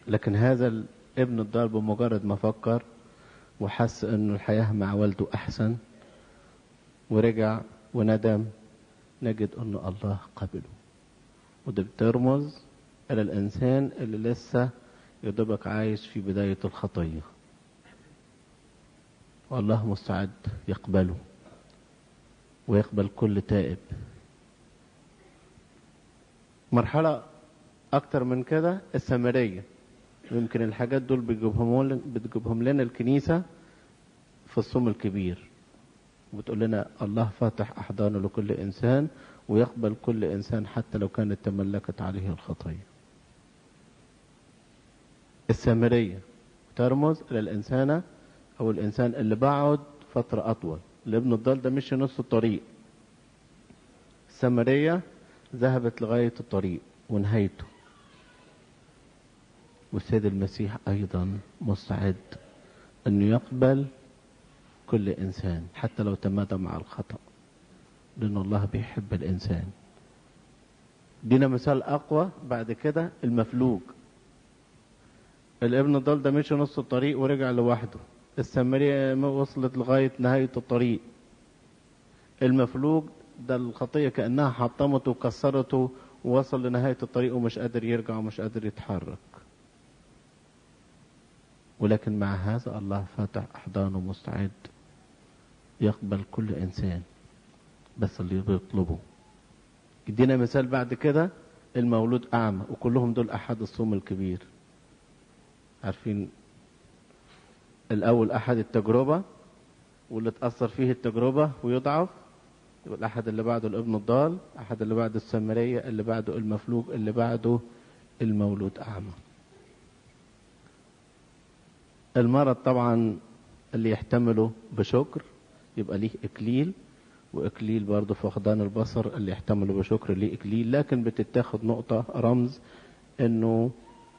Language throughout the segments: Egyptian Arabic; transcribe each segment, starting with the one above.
لكن هذا الابن الضال بمجرد ما فكر وحس انه الحياة مع والده احسن ورجع وندم نجد ان الله قبله وده بترمز الى الانسان اللي لسه يدوبك عايش في بداية الخطية والله مستعد يقبله ويقبل كل تائب مرحلة أكتر من كده السامرية يمكن الحاجات دول بتجيبهم بتجيبهم لنا الكنيسة في الصوم الكبير وبتقول لنا الله فاتح أحضانه لكل إنسان ويقبل كل إنسان حتى لو كانت تملكت عليه الخطية السامرية ترمز إلى الإنسانة أو الإنسان اللي بعد فترة أطول الابن الضال ده مشي نص الطريق السامرية ذهبت لغاية الطريق ونهايته والسيد المسيح أيضا مستعد أنه يقبل كل إنسان حتى لو تمادى مع الخطأ لأن الله بيحب الإنسان دينا مثال أقوى بعد كده المفلوج الابن الضال ده مشي نص الطريق ورجع لوحده السامرية وصلت لغاية نهاية الطريق المفلوج ده الخطية كأنها حطمته وكسرته ووصل لنهاية الطريق ومش قادر يرجع ومش قادر يتحرك ولكن مع هذا الله فاتح أحضانه مستعد يقبل كل إنسان بس اللي بيطلبه يدينا مثال بعد كده المولود أعمى وكلهم دول أحد الصوم الكبير عارفين الأول أحد التجربة واللي تأثر فيه التجربة ويضعف يبقى الأحد اللي بعده الابن الضال أحد اللي بعده السامرية اللي بعده المفلوج اللي بعده المولود أعمى المرض طبعا اللي يحتمله بشكر يبقى ليه إكليل وإكليل برضه فقدان البصر اللي يحتمله بشكر ليه إكليل لكن بتتاخد نقطة رمز إنه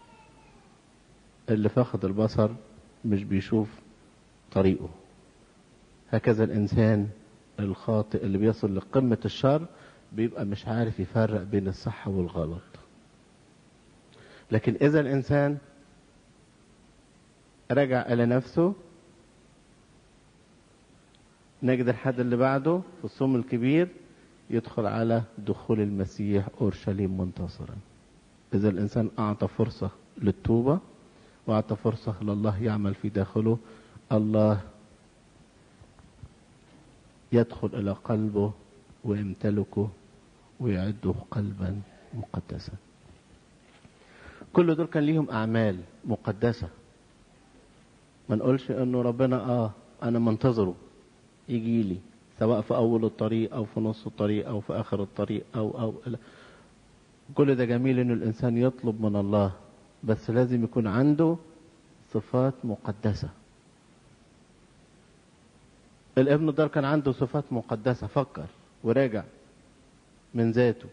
اللي فقد البصر مش بيشوف طريقه هكذا الإنسان الخاطئ اللي بيصل لقمة الشر بيبقى مش عارف يفرق بين الصح والغلط لكن إذا الإنسان رجع إلى نفسه نجد الحد اللي بعده في الصوم الكبير يدخل على دخول المسيح أورشليم منتصرا إذا الإنسان أعطى فرصة للتوبة وأعطى فرصة لله يعمل في داخله الله يدخل إلى قلبه ويمتلكه ويعده قلبا مقدسا كل دول كان ليهم أعمال مقدسة ما نقولش انه ربنا اه انا منتظره يجي لي سواء في اول الطريق او في نص الطريق او في اخر الطريق او او كل ده جميل ان الانسان يطلب من الله بس لازم يكون عنده صفات مقدسة الابن الدار كان عنده صفات مقدسة فكر وراجع من ذاته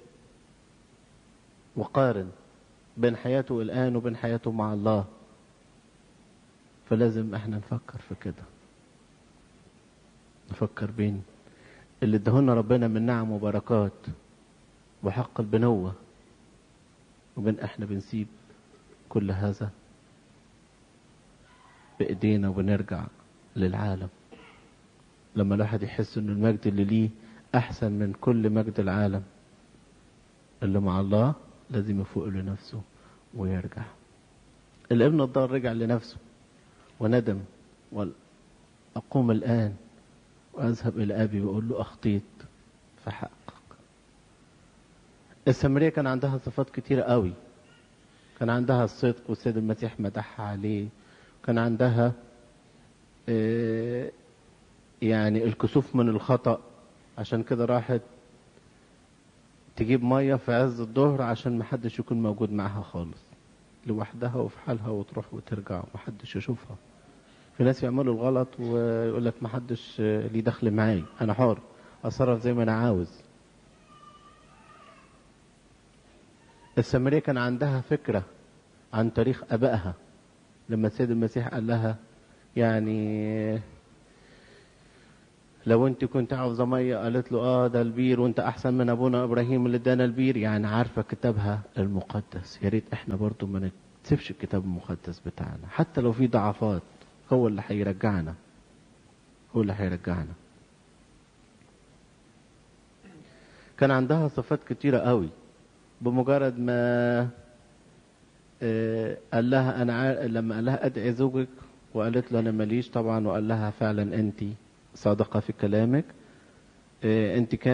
وقارن بين حياته الآن وبين حياته مع الله فلازم احنا نفكر في كده نفكر بين اللي ادهولنا ربنا من نعم وبركات وحق البنوة وبين احنا بنسيب كل هذا بايدينا وبنرجع للعالم لما الواحد يحس ان المجد اللي ليه احسن من كل مجد العالم اللي مع الله لازم يفوق لنفسه ويرجع الابن الضال رجع لنفسه وندم وأقوم الآن وأذهب إلى أبي وأقول له أخطيت في حقك السامرية كان عندها صفات كتيرة قوي كان عندها الصدق والسيد المسيح مدحها عليه كان عندها يعني الكسوف من الخطأ عشان كده راحت تجيب مية في عز الظهر عشان محدش يكون موجود معاها خالص لوحدها وفي حالها وتروح وترجع ومحدش يشوفها في ناس يعملوا الغلط ويقول لك محدش ليه دخل معاي انا حر اتصرف زي ما انا عاوز السامريه كان عندها فكره عن تاريخ ابائها لما السيد المسيح قال لها يعني لو انت كنت عاوزه ميه قالت له اه ده البير وانت احسن من ابونا ابراهيم اللي ادانا البير يعني عارفه كتابها المقدس يا ريت احنا برضو ما تسيبش الكتاب المقدس بتاعنا حتى لو في ضعفات هو اللي هيرجعنا هو اللي هيرجعنا كان عندها صفات كتيرة قوي بمجرد ما آه، قال لها انا عار... لما قال لها ادعي زوجك وقالت له انا ماليش طبعا وقال لها فعلا انت صادقه في كلامك آه، انت كان